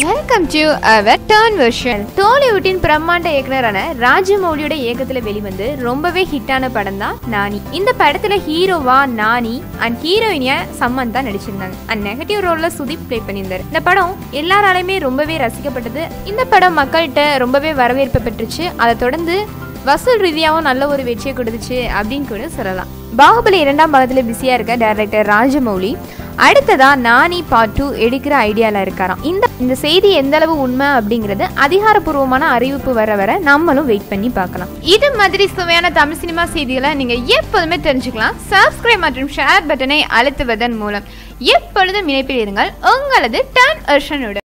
welcome to our turn version டோலிவுட்டின் பிரம்மாண்ட இயக்குனரான ராஜமௌலியோட இயக்கத்துல வெளிவந்து ரொம்பவே ஹிட்டான படம் தான் நானி இந்த படத்துல ஹீரோவா நானி அண்ட் ஹீரோயினியா சம்மந்தா நடிச்சிருந்தாங்க அண்ட் நெகட்டிவ் ரோல்ல சுதீப் ப்ளே பண்ணியிருந்தாரு இந்த படம் எல்லாராலையுமே ரொம்பவே ரசிக்கப்பட்டது இந்த படம் மக்கள்கிட்ட ரொம்பவே வரவேற்பு பெற்றுச்சு அதை தொடர்ந்து வசூல் ரீதியாகவும் நல்ல ஒரு வெற்றியை கொடுத்துச்சு அப்படின்னு கூட சொல்லலாம் பாகுபலி இரண்டாம் பாகத்தில் பிஸியாக இருக்க டைரக்டர் ராஜமௌலி அடுத்ததா நானி பார்ட் டூ எடுக்கிற ஐடியாவில் இருக்காராம் இந்த இந்த செய்தி எந்த அளவு உண்மை அப்படிங்கிறது அதிகாரப்பூர்வமான அறிவிப்பு வர வர நம்மளும் வெயிட் பண்ணி பார்க்கலாம் இது மாதிரி சுவையான தமிழ் சினிமா செய்திகளை நீங்கள் எப்போதுமே தெரிஞ்சுக்கலாம் சப்ஸ்கிரைப் மற்றும் ஷேர் பட்டனை அழுத்துவதன் மூலம் எப்பொழுதும் இணைப்பில் இருங்கள் உங்களது டர்ன் வெர்ஷனுடன்